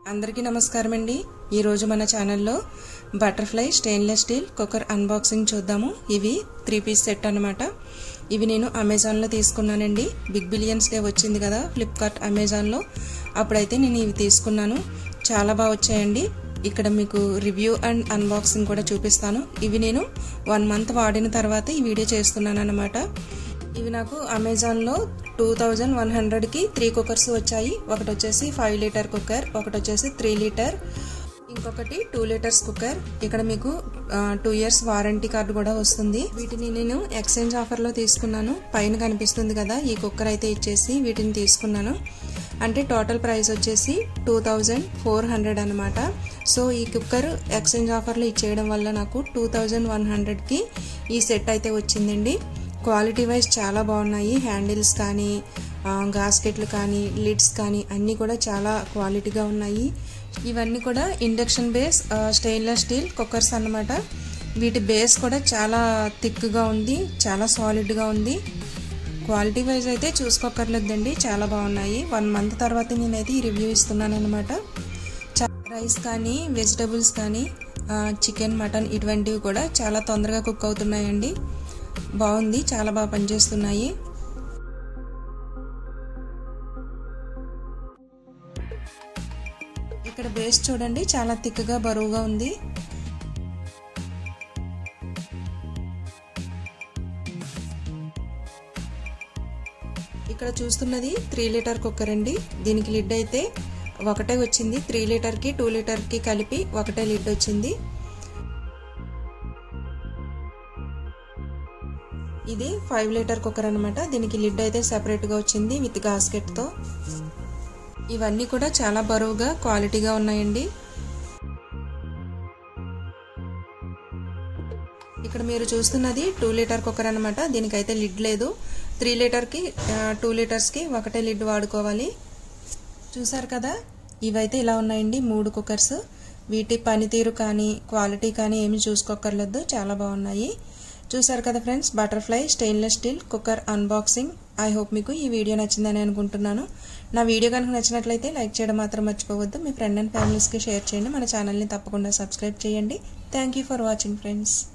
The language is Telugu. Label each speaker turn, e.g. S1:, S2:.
S1: అందరికీ నమస్కారం అండి ఈరోజు మన ఛానల్లో butterfly stainless steel cooker unboxing చూద్దాము ఇవి త్రీ పీస్ సెట్ అనమాట ఇవి నేను అమెజాన్లో తీసుకున్నానండి బిగ్ బిలియన్స్ డే వచ్చింది కదా ఫ్లిప్కార్ట్ అమెజాన్లో అప్పుడైతే నేను ఇవి తీసుకున్నాను చాలా బాగా వచ్చాయండి ఇక్కడ మీకు రివ్యూ అండ్ అన్బాక్సింగ్ కూడా చూపిస్తాను ఇవి నేను వన్ మంత్ వాడిన తర్వాత ఈ వీడియో చేస్తున్నాను అనమాట ఇవి నాకు అమెజాన్లో టూ థౌజండ్ వన్ హండ్రెడ్కి త్రీ కుక్కర్స్ వచ్చాయి ఒకటి వచ్చేసి ఫైవ్ లీటర్ కుక్కర్ ఒకటి వచ్చేసి త్రీ లీటర్ ఇంకొకటి టూ లీటర్స్ కుక్కర్ ఇక్కడ మీకు టూ ఇయర్స్ వారంటీ కార్డు కూడా వస్తుంది వీటిని నేను ఎక్స్చేంజ్ ఆఫర్లో తీసుకున్నాను పైన కనిపిస్తుంది కదా ఈ కుక్కర్ అయితే ఇచ్చేసి వీటిని తీసుకున్నాను అంటే టోటల్ ప్రైస్ వచ్చేసి టూ థౌజండ్ ఫోర్ హండ్రెడ్ అనమాట సో ఈ కుక్కర్ ఎక్స్చేంజ్ ఆఫర్లో ఇచ్చేయడం వల్ల నాకు టూ థౌజండ్ వన్ హండ్రెడ్కి ఈ సెట్ అయితే వచ్చిందండి క్వాలిటీ వైజ్ చాలా బాగున్నాయి హ్యాండిల్స్ కానీ గాస్కెట్లు కానీ లిడ్స్ కానీ అన్నీ కూడా చాలా క్వాలిటీగా ఉన్నాయి ఇవన్నీ కూడా induction base stainless steel cookers అన్నమాట వీటి బేస్ కూడా చాలా థిక్గా ఉంది చాలా సాలిడ్గా ఉంది క్వాలిటీ వైజ్ అయితే చూసుకోకర్లేదండి చాలా బాగున్నాయి వన్ మంత్ తర్వాత నేనైతే ఈ రివ్యూ ఇస్తున్నాను అనమాట రైస్ కానీ వెజిటబుల్స్ కానీ చికెన్ మటన్ ఇటువంటివి కూడా చాలా తొందరగా కుక్ అవుతున్నాయండి బాగుంది చాలా బాగా పనిచేస్తున్నాయి ఇక్కడ బేస్ చూడండి చాలా థిక్గా బరువుగా ఉంది ఇక్కడ చూస్తున్నది త్రీ లీటర్ కుక్కర్ అండి దీనికి లిడ్ అయితే ఒకటే వచ్చింది త్రీ లీటర్కి టూ లీటర్కి కలిపి ఒకటే లిడ్ వచ్చింది ఇది ఫైవ్ లీటర్ కుక్కర్ అనమాట దీనికి లిడ్ అయితే సెపరేట్గా వచ్చింది విత్ గాస్కెట్తో ఇవన్నీ కూడా చాలా బరువుగా క్వాలిటీగా ఉన్నాయండి ఇక్కడ మీరు చూస్తున్నది టూ లీటర్ కుక్కర్ అనమాట దీనికైతే లిడ్ లేదు త్రీ లీటర్కి టూ లీటర్స్కి ఒకటే లిడ్ వాడుకోవాలి చూసారు కదా ఇవైతే ఇలా ఉన్నాయండి మూడు కుక్కర్స్ వీటి పనితీరు కానీ క్వాలిటీ కానీ ఏమి చూసుకోకర్లేదు చాలా బాగున్నాయి చూసారు కదా friends butterfly stainless steel cooker unboxing I hope మీకు ఈ వీడియో నచ్చిందని అనుకుంటున్నాను నా వీడియో కనుక నచ్చినట్లయితే లైక్ చేయడం మాత్రం మర్చిపోవద్దు మీ ఫ్రెండ్ అండ్ ఫ్యామిలీస్కి షేర్ చేయండి మన ఛానల్ని తప్పకుండా సబ్స్క్రైబ్ చేయండి థ్యాంక్ ఫర్ వాచింగ్ ఫ్రెండ్స్